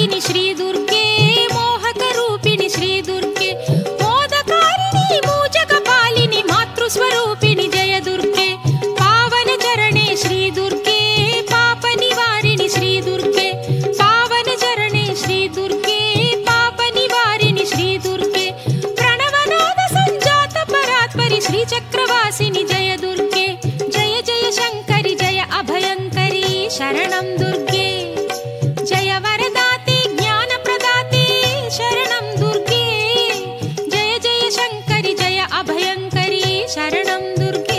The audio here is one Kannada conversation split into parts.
ಮೋಹಕಾರಿಣಿ ಶ್ರೀ ದುರ್ಗೆ ಮೋಹಕ ರೂಪಿಣಿ ಶ್ರೀ ದುರ್ಗೆ ಮೋದಕಾರಿಣಿ ಮೂಜಕ ಪಾಲಿನಿ ಮಾತೃ ಸ್ವರೂಪಿಣಿ ಜಯ ದುರ್ಗೆ ಪಾವನ ಚರಣೆ ಶ್ರೀ ದುರ್ಗೆ ಪಾಪ ನಿವಾರಿಣಿ ಶ್ರೀ ದುರ್ಗೆ ಪಾವನ ಚರಣೆ ಶ್ರೀ ದುರ್ಗೆ ಪಾಪ ನಿವಾರಿಣಿ ಶ್ರೀ ದುರ್ಗೆ ಪ್ರಣವನಾದ ಸಂಜಾತ ಪರಾತ್ಪರಿ ಶ್ರೀ ಚಕ್ರವಾಸಿನಿ ಜಯ ದುರ್ಗೆ ಜಯ ಜಯ ಶಂಕರಿ ಜಯ ಅಭಯಂಕರಿ ಶರಣಂ ದುರ್ಗೆ ಜಯ ವರದಾತೆ ಜ್ಞಾನ ಪ್ರದಾತೆ ಶರಣಂ ದುರ್ಗೆ ಜಯ ಜಯ ಶಂಕರಿ ಜಯ ಅಭಯಂಕರಿ ಶರಣಂ ದುರ್ಗೆ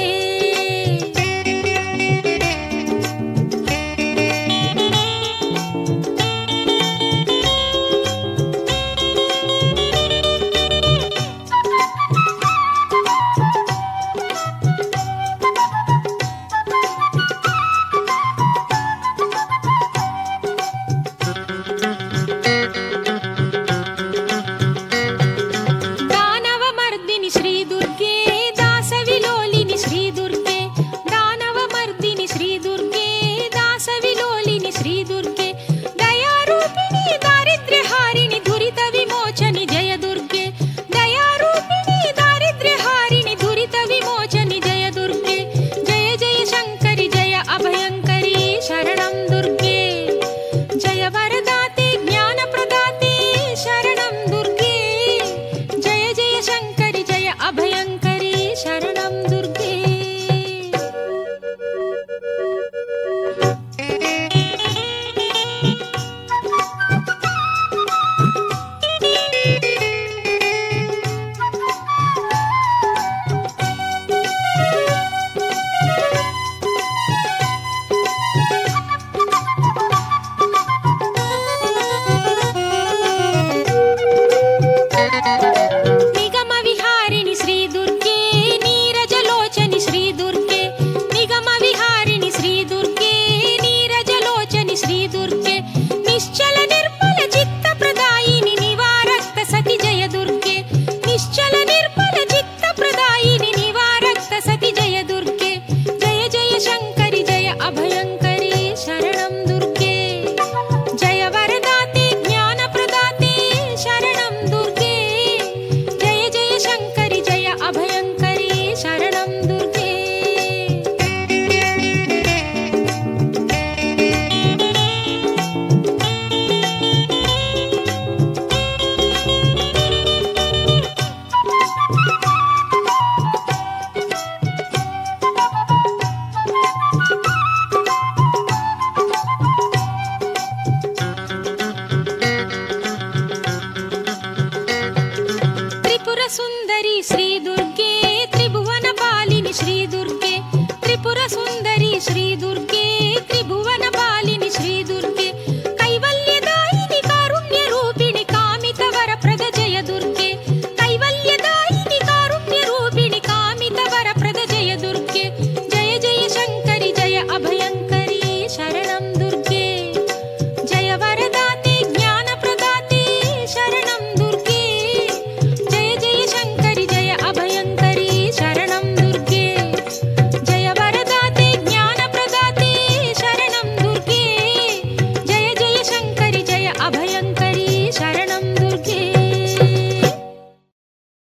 ದಾನವ ಮರ್ದಿನಿ ಶ್ರೀ ದುರ್ಗೆ ದಾಸ ವಿಲೋಲಿನಿ ಶ್ರೀ ದುರ್ಗೆ ದಾನವ ಮರ್ದಿನಿ ಶ್ರೀ ದುರ್ಗೆ ದಾಸ ವಿಲೋಲಿನಿ ಶ್ರೀ ದುರ್ಗೆ